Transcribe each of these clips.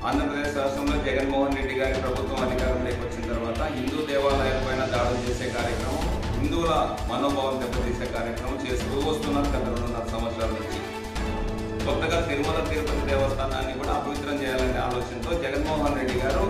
ఆంధ్రప్రదేశ్ రాష్ట్రంలో జగన్మోహన్ రెడ్డి గారి ప్రభుత్వం అధికారంలోకి వచ్చిన తర్వాత హిందూ దేవాలయాల పైన దాడులు చేసే కార్యక్రమం హిందువుల మనోభావం దెబ్బతీసే కార్యక్రమం చేస్తూ వస్తున్నారు గత రెండున్నర సంవత్సరాల నుంచి కొత్తగా తిరుమల తిరుపతి దేవస్థానాన్ని కూడా అపవిత్రం చేయాలనే ఆలోచనతో జగన్మోహన్ రెడ్డి గారు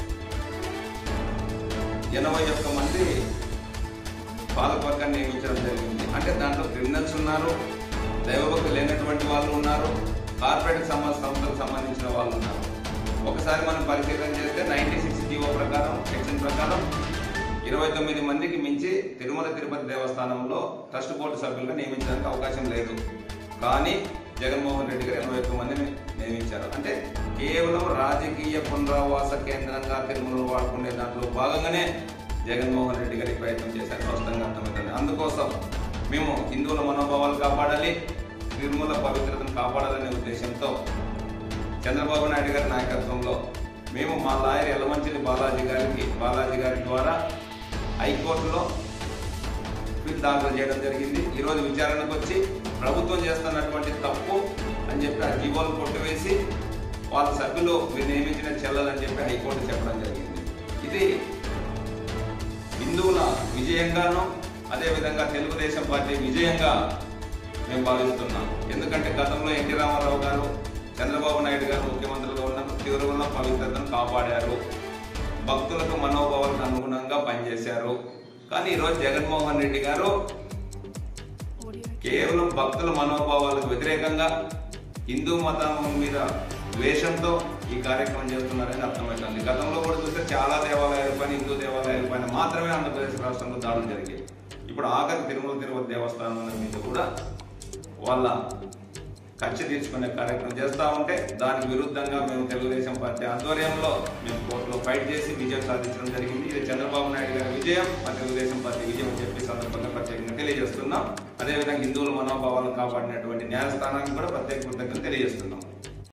ఎనభై ఒక్క మంది పాలకవర్గాన్ని నియమించడం జరిగింది అంటే దాంట్లో క్రిమినల్స్ ఉన్నారు దైవభక్తి లేనటువంటి వాళ్ళు ఉన్నారు కార్పొరేట్ సమ సంస్థలకు సంబంధించిన వాళ్ళు ఉన్నారు ఒకసారి మనం పరిశీలన చేస్తే నైన్టీ సిక్స్ జీవో ప్రకారం సెక్షన్ ప్రకారం ఇరవై తొమ్మిది మందికి మించి తిరుమల తిరుపతి దేవస్థానంలో ట్రస్ట్ బోర్డు సభ్యులుగా నియమించడానికి అవకాశం లేదు కానీ జగన్మోహన్ రెడ్డి గారు ఎనభై ఒక్క మందిని నియమించారు అంటే కేవలం రాజకీయ పునరావాస కేంద్రంగా తిరుమలలో వాడుకునే దాంట్లో భాగంగానే జగన్మోహన్ రెడ్డి గారి ప్రయత్నం చేశారు స్పష్టంగా అర్థమవుతుంది అందుకోసం మేము హిందువుల మనోభావాలు కాపాడాలి తిరుమల పవిత్రతను కాపాడాలనే ఉద్దేశంతో చంద్రబాబు నాయుడు గారి నాయకత్వంలో మేము మా లాయర్ ఎలమంచిలి బాలాజీ గారికి బాలాజీ గారి ద్వారా హైకోర్టులో పిల్ దాఖలు చేయడం జరిగింది ఈరోజు విచారణకు వచ్చి ప్రభుత్వం చేస్తున్నటువంటి తప్పు అని చెప్పి ఆ జీవోలు కొట్టివేసి వాళ్ళ సభ్యులు మీరు నియమించిన చెల్లదని చెప్పి హైకోర్టు చెప్పడం జరిగింది ఇది హిందువుల విజయంగాను అదేవిధంగా తెలుగుదేశం పార్టీ విజయంగా మేము భావిస్తున్నాం ఎందుకంటే గతంలో ఎన్టీ రామారావు గారు చంద్రబాబు నాయుడు గారు ముఖ్యమంత్రులుగా ఉన్నప్పుడు తిరుమల పవిత్రతను కాపాడారు భక్తులకు మనోభావాలకు అనుగుణంగా పనిచేశారు కానీ ఈరోజు జగన్మోహన్ రెడ్డి గారు కేవలం భక్తుల మనోభావాలకు వ్యతిరేకంగా హిందూ మతం మీద ద్వేషంతో ఈ కార్యక్రమం చేస్తున్నారని అర్థమవుతుంది గతంలో కూడా చూస్తే చాలా దేవాలయాల పైన హిందూ దేవాలయాల పైన మాత్రమే ఆంధ్రప్రదేశ్ రాష్ట్రంలో దాడులు జరిగాయి ఇప్పుడు ఆఖరి తిరుమల తిరుపతి దేవస్థానం మీద కూడా వాళ్ళ ఖర్చు తీర్చుకునే కార్యక్రమం చేస్తూ ఉంటే దానికి విరుద్ధంగా మేము తెలుగుదేశం పార్టీ ఆధ్వర్యంలో మేము కోర్టులో ఫైట్ చేసి విజయం సాధించడం జరిగింది ఇది చంద్రబాబు నాయుడు గారి విజయం మా తెలుగుదేశం పార్టీ విజయం అని చెప్పి సందర్భంగా ప్రత్యేకంగా తెలియజేస్తున్నాం అదేవిధంగా హిందువుల మనోభావాలను కాపాడినటువంటి న్యాయస్థానానికి కూడా ప్రత్యేక కృతజ్ఞతలు తెలియజేస్తున్నాం